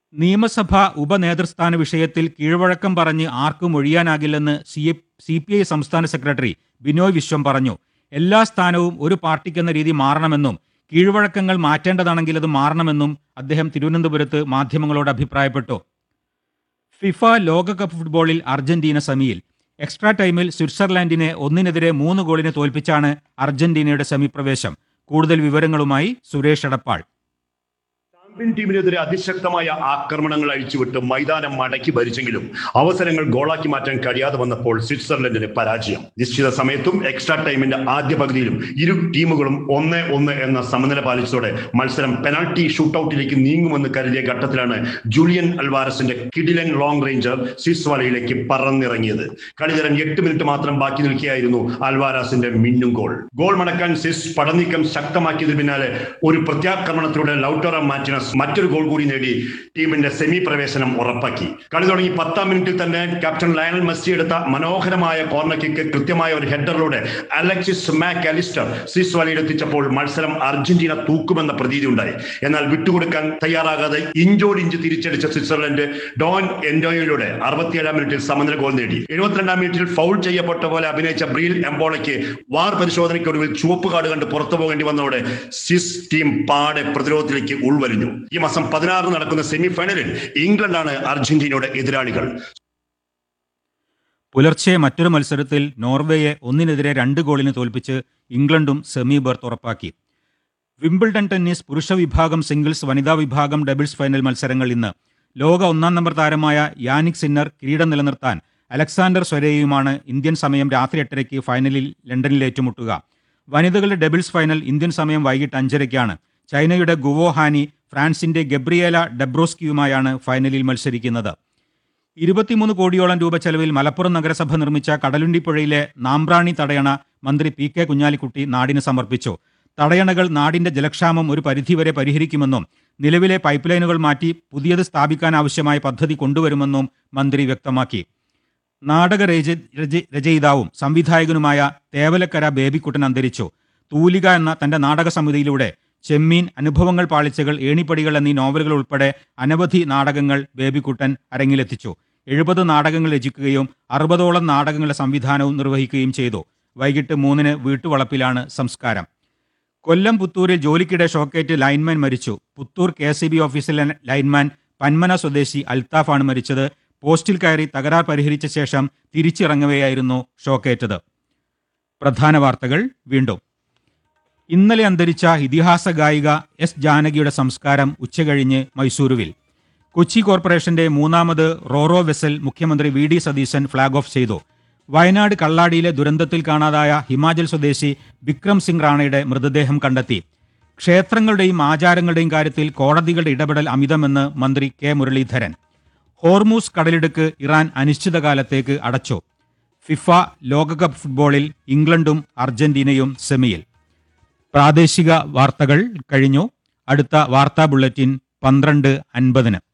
നിയമസഭാ ഉപനേതൃസ്ഥാന വിഷയത്തിൽ കീഴ്വഴക്കം പറഞ്ഞ് ആർക്കും ഒഴിയാനാകില്ലെന്ന് സി സി പി ഐ സംസ്ഥാന സെക്രട്ടറി ബിനോയ് വിശ്വം പറഞ്ഞു എല്ലാ സ്ഥാനവും ഒരു പാർട്ടിക്കെന്ന രീതി മാറണമെന്നും കീഴ്വഴക്കങ്ങൾ മാറ്റേണ്ടതാണെങ്കിൽ അത് മാറണമെന്നും അദ്ദേഹം തിരുവനന്തപുരത്ത് മാധ്യമങ്ങളോട് അഭിപ്രായപ്പെട്ടു ഫിഫ ലോകകപ്പ് ഫുട്ബോളിൽ അർജന്റീന സെമിയിൽ എക്സ്ട്രാ ടൈമിൽ സ്വിറ്റ്സർലാൻഡിനെ ഒന്നിനെതിരെ മൂന്ന് ഗോളിന് തോൽപ്പിച്ചാണ് അർജന്റീനയുടെ സെമി പ്രവേശം കൂടുതൽ വിവരങ്ങളുമായി സുരേഷ് എടപ്പാൾ ചാമ്പ്യൻ ടീമിനെതിരെ അതിശക്തമായ ആക്രമണങ്ങൾ അഴിച്ചുവിട്ട് മൈതാനം മടക്കി ഭരിച്ചെങ്കിലും അവസരങ്ങൾ ഗോളാക്കി മാറ്റാൻ കഴിയാതെ വന്നപ്പോൾ സ്വിറ്റ്സർലൻഡിന് പരാജയം നിശ്ചിത സമയത്തും എക്സ്ട്രാ ടൈമിന്റെ ആദ്യ പകുതിയിലും ഇരു ടീമുകളും ഒന്ന് ഒന്ന് എന്ന സമനില പാലിച്ചതോടെ മത്സരം പെനാൾട്ടി ഷൂട്ടൌട്ടിലേക്ക് നീങ്ങുമെന്ന് കരുതിയ ഘട്ടത്തിലാണ് ജൂലിയൻ അൽവാരസിന്റെ കിഡിലൻ ലോങ് റേഞ്ചർ സ്വിസ് വലയിലേക്ക് പറന്നിറങ്ങിയത് കളിതരം എട്ട് മിനിറ്റ് മാത്രം ബാക്കി നിൽക്കുകയായിരുന്നു അൽവാരാസിന്റെ മിന്നും ഗോൾ ഗോൾ മടക്കാൻ സ്വിസ് പടനീക്കം ശക്തമാക്കിയതിന് പിന്നാലെ ഒരു പ്രത്യാക്രമണത്തിലൂടെ ലൗട്ടോറ മാറ്റിനസ് മറ്റൊരു ഗോൾ കൂടി നേടി ടീമിന്റെ സെമി പ്രവേശനം ഉറപ്പാക്കി കളി തുടങ്ങി പത്താം മിനിറ്റിൽ തന്നെ ക്യാപ്റ്റൻ ലയണൽ മെസ്സി എടുത്ത മനോഹരമായ കോർണർ കിക്ക് കൃത്യമായ ഒരു ഹെഡറിലൂടെ അലക്സിസ് മാക് അലിസ്റ്റർ സ്വിസ് വലയിലെത്തിച്ചപ്പോൾ മത്സരം അർജന്റീന തൂക്കുമെന്ന പ്രതീതി ഉണ്ടായി എന്നാൽ വിട്ടുകൊടുക്കാൻ തയ്യാറാകാതെ ഇഞ്ചോട് ഇഞ്ച് തിരിച്ചടിച്ച സ്വിറ്റ്സർലൻഡ് ഡോൺ എൻഡോയിലൂടെ അറുപത്തിയേഴാം മിനിറ്റിൽ സമനില ഗോൾ നേടി എഴുപത്തിരണ്ടാം മിനിറ്റിൽ ഫൗൾ ചെയ്യപ്പെട്ട പോലെ അഭിനയിച്ച ബ്രീൽ എംബോളയ്ക്ക് വാർ പരിശോധനയ്ക്കൊടുവിൽ ചുവപ്പ് കാർഡ് കണ്ട് പുറത്തു പോകേണ്ടി വന്നതോടെ സ്വിസ് ടീം പാടെ പ്രതിരോധത്തിലേക്ക് ഉൾവലിഞ്ഞു ഈ മാസം പതിനാറിന് നടക്കുന്ന സെമി ഫൈനലിൽ ഇംഗ്ലണ്ടാണ് അർജന്റീനയുടെ എതിരാളികൾ പുലർച്ചെ മറ്റൊരു മത്സരത്തിൽ നോർവേയെ ഒന്നിനെതിരെ രണ്ട് ഗോളിന് തോൽപ്പിച്ച് ഇംഗ്ലണ്ടും സെമി ബർത്ത് ഉറപ്പാക്കി വിംബിൾഡൺ ടെന്നീസ് പുരുഷ വിഭാഗം സിംഗിൾസ് വനിതാ വിഭാഗം ഡബിൾസ് ഫൈനൽ മത്സരങ്ങൾ ഇന്ന് ലോക ഒന്നാം നമ്പർ താരമായ യാനിക് സിന്നർ കിരീടം നിലനിർത്താൻ അലക്സാണ്ടർ സ്വരേയുമാണ് ഇന്ത്യൻ സമയം രാത്രി എട്ടരയ്ക്ക് ഫൈനലിൽ ലണ്ടനിൽ ഏറ്റുമുട്ടുക വനിതകളുടെ ഡബിൾസ് ഫൈനൽ ഇന്ത്യൻ സമയം വൈകിട്ട് അഞ്ചരയ്ക്കാണ് ചൈനയുടെ ഗുവോ ഹാനി ഫ്രാൻസിന്റെ ഗബ്രിയേല ഡെബ്രോസ്കിയുമായാണ് ഫൈനലിൽ മത്സരിക്കുന്നത് ഇരുപത്തിമൂന്ന് കോടിയോളം രൂപ ചെലവിൽ മലപ്പുറം നഗരസഭ നിർമ്മിച്ച കടലുണ്ടിപ്പുഴയിലെ നാമ്പ്രാണി തടയണ മന്ത്രി പി കെ കുഞ്ഞാലിക്കുട്ടി നാടിന് സമർപ്പിച്ചു തടയണകൾ നാടിന്റെ ജലക്ഷാമം ഒരു പരിധിവരെ പരിഹരിക്കുമെന്നും നിലവിലെ പൈപ്പ് ലൈനുകൾ മാറ്റി പുതിയത് സ്ഥാപിക്കാനാവശ്യമായ പദ്ധതി കൊണ്ടുവരുമെന്നും മന്ത്രി വ്യക്തമാക്കി നാടക രച രച- രചയിതാവും സംവിധായകനുമായ തേവലക്കര ബേബിക്കുട്ടൻ അന്തരിച്ചു തൂലിക എന്ന തന്റെ നാടക സമിതിയിലൂടെ ചെമ്മീൻ അനുഭവങ്ങൾ പാളിച്ചകൾ ഏണിപ്പടികൾ എന്നീ നോവലുകൾ ഉൾപ്പെടെ അനവധി നാടകങ്ങൾ ബേബിക്കുട്ടൻ അരങ്ങിലെത്തിച്ചു എഴുപത് നാടകങ്ങൾ രചിക്കുകയും അറുപതോളം നാടകങ്ങളുടെ സംവിധാനവും നിർവഹിക്കുകയും ചെയ്തു വൈകിട്ട് മൂന്നിന് വീട്ടുവളപ്പിലാണ് സംസ്കാരം കൊല്ലം പുത്തൂരിൽ ജോലിക്കിടെ ഷോക്കേറ്റ് ലൈൻമാൻ മരിച്ചു പുത്തൂർ കെ എസ് ബി ഓഫീസിലെ ലൈൻമാൻ പന്മന സ്വദേശി അൽത്താഫാണ് മരിച്ചത് പോസ്റ്റിൽ കയറി തകരാർ പരിഹരിച്ച ശേഷം തിരിച്ചിറങ്ങവെയായിരുന്നു ഷോക്കേറ്റത് പ്രധാന വാർത്തകൾ വീണ്ടും ഇന്നലെ അന്തരിച്ച ഇതിഹാസ ഗായിക എസ് ജാനകിയുടെ സംസ്കാരം ഉച്ചകഴിഞ്ഞ് മൈസൂരുവിൽ കൊച്ചി കോർപ്പറേഷന്റെ മൂന്നാമത് റോറോ വെസൽ മുഖ്യമന്ത്രി V D Satheesan flag off ചെയ്തു വയനാട് കള്ളാടിയിലെ ദുരന്തത്തിൽ കാണാതായ ഹിമാചൽ സ്വദേശി വിക്രം സിംഗ് റാണയുടെ മൃതദേഹം കണ്ടെത്തി ക്ഷേത്രങ്ങളുടെയും ആചാരങ്ങളുടെയും കാര്യത്തിൽ കോടതികളുടെ ഇടപെടൽ അമിതമെന്ന് മന്ത്രി കെ മുരളീധരൻ ഹോർമൂസ് കടലിടുക്ക് ഇറാൻ അനിശ്ചിതകാലത്തേക്ക് അടച്ചു ഫിഫ ലോകകപ്പ് ഫുട്ബോളിൽ ഇംഗ്ലണ്ടും അർജന്റീനയും സെമിയിൽ പ്രാദേശിക വാർത്തകൾ കഴിഞ്ഞു അടുത്ത വാർത്താ ബുള്ളറ്റിൻ പന്ത്രണ്ട് അൻപതിന്